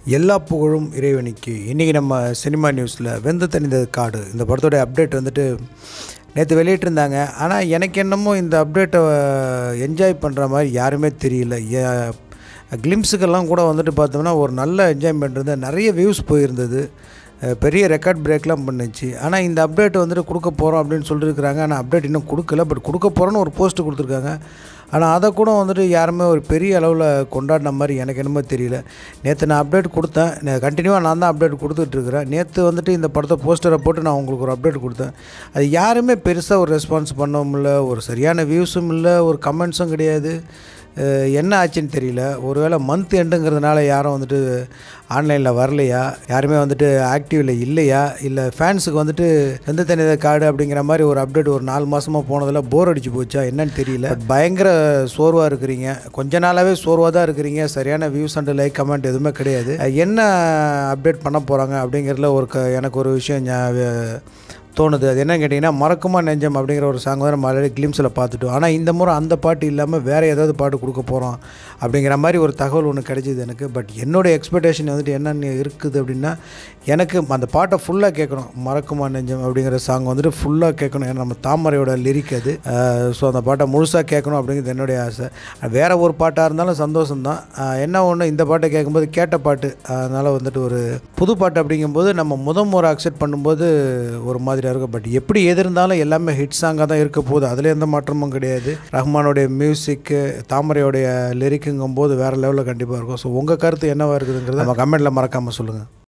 எல்லா புகழும் இறைவனுக்கு இன்றைக்கி நம்ம சினிமா நியூஸில் வெந்து தணிந்தது காடு இந்த படத்தோட அப்டேட் வந்துட்டு நேற்று வெளியிட்டிருந்தாங்க ஆனால் எனக்கு என்னமோ இந்த அப்டேட்டை என்ஜாய் பண்ணுற மாதிரி யாருமே தெரியல கிளிம்ஸுக்கெல்லாம் கூட வந்துட்டு பார்த்தோம்னா ஒரு நல்ல என்ஜாய்மெண்ட் இருந்தது நிறைய வியூஸ் போயிருந்தது அஹ் பெரிய ரெக்கார்ட் பிரேக்லாம் பண்ணுச்சு ஆனால் இந்த அப்டேட் வந்துட்டு கொடுக்க போகிறோம் அப்படின்னு சொல்லியிருக்கிறாங்க ஆனால் அப்டேட் இன்னும் கொடுக்கல பட் கொடுக்க போகிறோன்னு ஒரு போஸ்ட் கொடுத்துருக்காங்க ஆனால் அதை கூட வந்துட்டு யாருமே ஒரு பெரிய அளவில் கொண்டாடின மாதிரி எனக்கு என்னமோ தெரியல நேற்று நான் அப்டேட் கொடுத்தேன் கண்டினியூவாக நான் தான் அப்டேட் கொடுத்துட்ருக்குறேன் நேற்று வந்துட்டு இந்த படத்தை போஸ்டரை போட்டு நான் உங்களுக்கு ஒரு அப்டேட் கொடுத்தேன் அது யாருமே பெருசாக ஒரு ரெஸ்பான்ஸ் பண்ணவும் இல்லை ஒரு சரியான வியூஸும் இல்லை ஒரு கமெண்ட்ஸும் கிடையாது அஹ் என்ன ஆச்சுன்னு தெரியல ஒருவேளை மந்த் எண்டுங்கிறதுனால யாரும் வந்துட்டு ஆன்லைனில் வரலையா யாருமே வந்துட்டு ஆக்டிவில் இல்லையா இல்லை ஃபேன்ஸுக்கு வந்துட்டு எந்த தனித கார்டு அப்படிங்கிற மாதிரி ஒரு அப்டேட் ஒரு நாலு மாதமாக போனதில் போர் அடிச்சு போச்சா என்னன்னு தெரியல But பயங்கர சோர்வாக இருக்கிறீங்க கொஞ்ச நாளாகவே சோர்வாக தான் இருக்கிறீங்க சரியான வியூஸ் அண்ட் லைக் கமெண்ட் எதுவுமே கிடையாது அஹ் என்ன அப்டேட் பண்ண போகிறாங்க அப்படிங்கிறதுல ஒரு க எனக்கு ஒரு விஷயம் ஞா- தோணுது அது என்ன கேட்டிங்கன்னா மறக்குமா நெஞ்சம் அப்படிங்கிற ஒரு சாங் வந்து நம்ம ஆல்ரெடி கிளிம்ஸில் பார்த்துட்டோம் ஆனால் இந்த முறை அந்த பாட்டு இல்லாமல் வேறு ஏதாவது பாட்டு கொடுக்க போகிறோம் அப்படிங்கிற மாதிரி ஒரு தகவல் ஒன்று கிடைச்சிது எனக்கு பட் என்னுடைய எக்ஸ்பெக்டேஷன் வந்துட்டு என்னென்ன இருக்குது அப்படின்னா எனக்கு அந்த பாட்டை ஃபுல்லாக கேட்கணும் மறக்குமா நெஞ்சம் அப்படிங்கிற சாங் வந்துட்டு ஃபுல்லாக கேட்கணும் ஏன்னா நம்ம தாமரையோட லிரிக் அது ஸோ அந்த பாட்டை முழுசாக கேட்கணும் அப்படிங்கிறது என்னுடைய ஆசை வேறு ஒரு பாட்டாக இருந்தாலும் சந்தோஷம்தான் அஹ் என்ன ஒன்று இந்த பாட்டை கேட்கும்போது கேட்ட பாட்டு அதனால் வந்துட்டு ஒரு புது பாட்டு அப்படிங்கும்போது நம்ம முத முறை அக்செப்ட் பண்ணும்போது ஒரு மாதிரியாக இருக்கும் பட் எப்படி எது இருந்தாலும் எல்லாமே ஹிட் சாங்காக தான் இருக்க போகுது அதில் எந்த மாற்றமும் கிடையாது ரஹ்மானுடைய மியூசிக்கு தாமரையோடைய லிரிக்குங்கும் போது வேறு லெவலில் கண்டிப்பாக இருக்கும் ஸோ உங்கள் கருத்து என்னவாக இருக்குதுங்கிறத நம்ம கமெண்ட்டில் மறக்காமல் சொல்லுங்கள்